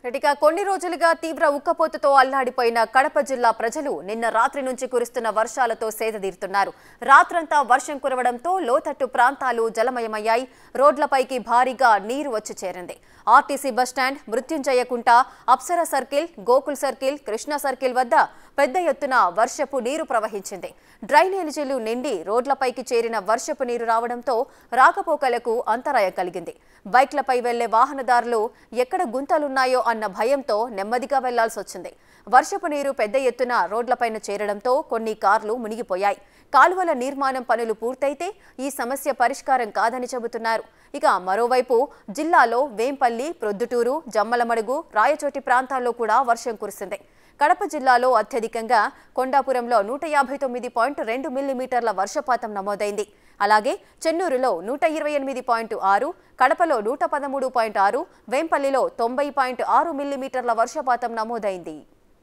ఇక కొన్ని రోజులుగా తీవ్ర ఉక్కపోతతో అల్లాడిపోయిన కడప జిల్లా ప్రజలు నిన్న రాత్రి నుంచి కురుస్తున్న వర్షాలతో సేదతీరుతున్నారు రాత్రంతా వర్షం కురవడంతో లోతట్టు ప్రాంతాలు జలమయమయ్యాయి రోడ్లపైకి భారీగా నీరు వచ్చి చేరింది RTC bus stand Mrutyunjaya Kunta Apsara circle Gokul circle Krishna circle వద్ద పెద్ద ఎత్తున వర్షపు నీరు ప్రవహించింది డ్రైనేజీలు నిండి రోడ్లపైకి చేరిన వర్షపు నీరు రావడంతో రాకపోకలకు అంతరాయం కలిగింది బైక్లపై వెళ్లే వాహనదారులు ఎక్కడ గుంతలున్నాయో అన్న భయంతో నెమ్మదిగా వెళ్లాల్సి వచ్చింది వర్షపు నీరు పెద్ద ఎత్తున రోడ్లపైన చేరడంతో కొన్ని కార్లు మునిగిపోయాయి కాలువల నిర్మాణం పనులు పూర్తయితే ఈ సమస్య పరిష్కారం కాదని చెబుతున్నారు ఇక మరోవైపు జిల్లాలో వేంపల్లి ప్రొద్దుటూరు జమ్మలమడుగు రాయచోటి ప్రాంతాల్లో కూడా వర్షం కురిసింది కడప జిల్లాలో అత్యధికంగా కొండాపురంలో నూట యాభై తొమ్మిది పాయింట్ రెండు మిల్లీమీటర్ల వర్షపాతం నమోదైంది అలాగే చెన్నూరులో నూట ఇరవై ఎనిమిది పాయింట్ ఆరు కడపలో నూట పదమూడు పాయింట్ ఆరు వేంపల్లిలో తొంభై పాయింట్ ఆరు మిల్లీమీటర్ల వర్షపాతం నమోదైంది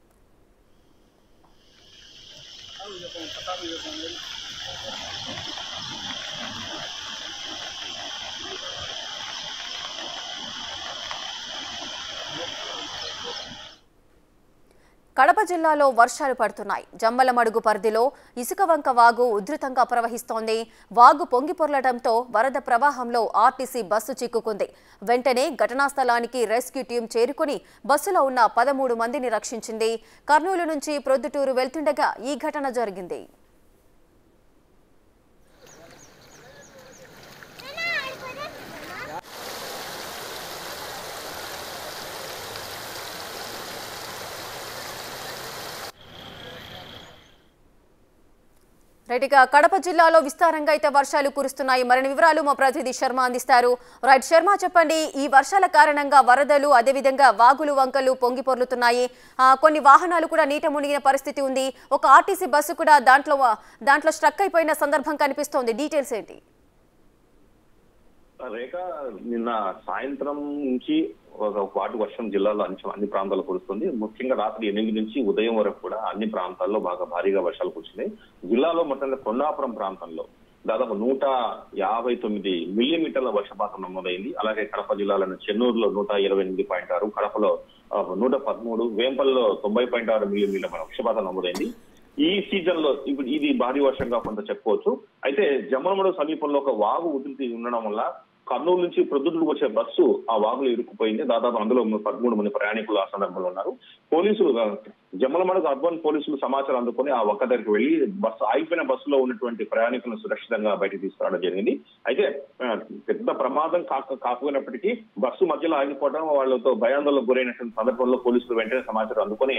కడప జిల్లాలో వర్షాలు పడుతున్నాయి జమ్మలమడుగు పరిధిలో ఇసుకవంక వాగు ఉధృతంగా ప్రవహిస్తోంది వాగు పొంగి పొర్లడంతో వరద ప్రవాహంలో ఆర్టీసీ బస్సు చిక్కుకుంది వెంటనే ఘటనా స్థలానికి రెస్క్యూ టీం చేరుకుని బస్సులో ఉన్న పదమూడు మందిని రక్షించింది కర్నూలు నుంచి ప్రొద్దుటూరు వెళ్తుండగా ఈ ఘటన జరిగింది రైట్ ఇక కడప జిల్లాలో విస్తారంగా అయితే వర్షాలు కురుస్తున్నాయి మరిన్ని వివరాలు మా ప్రతినిధి శర్మ అందిస్తారు రైట్ శర్మ చెప్పండి ఈ వర్షాల కారణంగా వరదలు అదేవిధంగా వాగులు వంకలు పొంగి పొర్లుతున్నాయి ఆ, కొన్ని వాహనాలు కూడా నీట మునిగిన పరిస్థితి ఉంది ఒక ఆర్టీసీ బస్సు కూడా దాంట్లో దాంట్లో స్ట్రక్ అయిపోయిన సందర్భం కనిపిస్తోంది డీటెయిల్స్ ఏంటి రేఖ నిన్న సాయంత్రం నుంచి ఒక పాటు వర్షం జిల్లాలో అన్ని అన్ని ప్రాంతాల్లో కురుస్తుంది ముఖ్యంగా రాత్రి ఎనిమిది నుంచి ఉదయం వరకు కూడా అన్ని ప్రాంతాల్లో బాగా భారీగా వర్షాలు కురిసినాయి జిల్లాలో మొత్తంగా కొండాపురం ప్రాంతంలో దాదాపు నూట యాభై తొమ్మిది మిల్లీమీటర్ల వర్షపాతం నమోదైంది అలాగే కడప జిల్లాలోని చెన్నూరులో నూట ఇరవై ఎనిమిది పాయింట్ ఆరు కడపలో ఆ, నూట పదమూడు వేంపల్లో తొంభై పాయింట్ ఆరు మిల్లీమీటర్ల వర్షపాతం నమోదైంది ఈ సీజన్ లో ఇప్పుడు ఇది భారీ వర్షంగా కొంత చెప్పుకోవచ్చు అయితే జమ్మలమడు సమీపంలో ఒక వాగు ఉధృతి ఉండడం వల్ల కర్నూలు నుంచి ప్రొద్దుటూరుకు వచ్చే బస్సు ఆ వాగులో ఇరుక్కుపోయింది దాదాపు అందులో పదమూడు మంది ప్రయాణికులు ఆ సందర్భంలో ఉన్నారు పోలీసులు ఆ, జమ్మలమడుగు అర్బన్ పోలీసులు సమాచారం అందుకొని ఆ ఒక్క దగ్గరికి వెళ్లి బస్సు ఆగిపోయిన బస్సులో ఉన్నటువంటి ప్రయాణికులను సురక్షితంగా బయటికి తీసుకురావడం జరిగింది అయితే ఆ, పెద్ద ప్రమాదం కాక కాకపోయినప్పటికీ బస్సు మధ్యలో ఆగిపోవడం వాళ్ళతో భయాందోళనకు గురైనటువంటి సందర్భంలో పోలీసులు వెంటనే సమాచారం అందుకొని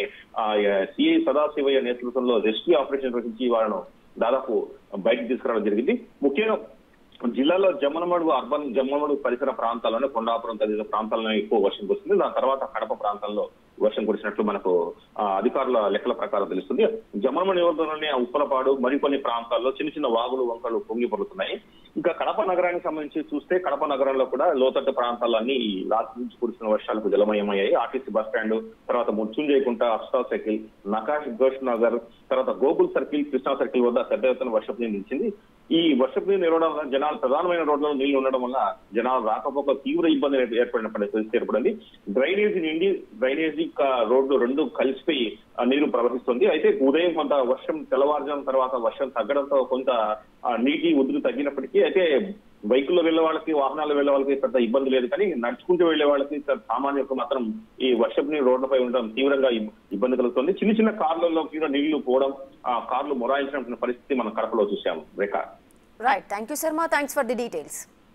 సిఐ సదాశివయ్య నేతృత్వంలో రెస్క్యూ ఆపరేషన్ నిర్వహించి వాళ్ళను దాదాపు బయటకు తీసుకురావడం జరిగింది ముఖ్యంగా జిల్లాలో జమ్మలమడుగు అర్బన్ జమ్మలమడుగు పరిసర ప్రాంతాల్లోనే కొండాపురం తదితర ప్రాంతాల్లో ఎక్కువ వర్షం కురిసింది దాని తర్వాత కడప ప్రాంతాల్లో వర్షం కురిసినట్లు మనకు ఆ, అధికారుల లెక్కల ప్రకారం తెలుస్తుంది జమ్మలమడు నియోజకవర్గంలోని ఉప్పలపాడు మరికొన్ని ప్రాంతాల్లో చిన్న చిన్న వాగులు వంకలు పొంగి పడుతున్నాయి ఇంకా కడప నగరానికి సంబంధించి చూస్తే కడప నగరంలో కూడా లోతట్టు ప్రాంతాలన్నీ ఈ రాత్రి నుంచి కురిసిన వర్షాలకు జలమయమయ్యాయి ఆర్టీసీ బస్ స్టాండ్ తర్వాత ముచ్చుంజయకుంట అప్సా సర్కిల్ నకాష్ ఘోష్ నగర్ తర్వాత గోకుల్ సర్కిల్ కృష్ణా సర్కిల్ వద్ద పెద్ద ఎత్తున వర్షపు నీరు నిలిచింది ఈ వర్షపు నీరు నిలవడం వల్ల జనాలు ప్రధానమైన రోడ్లలో నీళ్లు ఉండడం వల్ల జనాలు రాకపోక తీవ్ర ఇబ్బంది ఏర్పడిన పరిస్థితి ఏర్పడింది డ్రైనేజీ నిండి డ్రైనేజీ క- రోడ్లు రెండు కలిసిపోయి ఆ నీరు ప్రవహిస్తుంది అయితే ఉదయం కొంత వర్షం తెల్లవారుజాము తర్వాత వర్షం తగ్గడంతో కొంత ఆ, నీటి ఉధృతి తగ్గినప్పటికీ అయితే బైకుల్లో వెళ్లే వాళ్ళకి వాహనాలు వెళ్లే వాళ్ళకి పెద్ద ఇబ్బంది లేదు కానీ నడుచుకుంటూ వెళ్లే వాళ్ళకి చ- సామాన్యులకు మాత్రం ఈ వర్షపు నీరు రోడ్లపై ఉండడం తీవ్రంగా ఇబ్- ఇబ్బంది కలుగుతుంది చిన్న చిన్న కార్లలో కూడా నీళ్లు పోవడం ఆ కార్లు మొరాయించిన పరిస్థితి మనం కడపలో చూసాము Rekha right thank you Sharma thanks for the details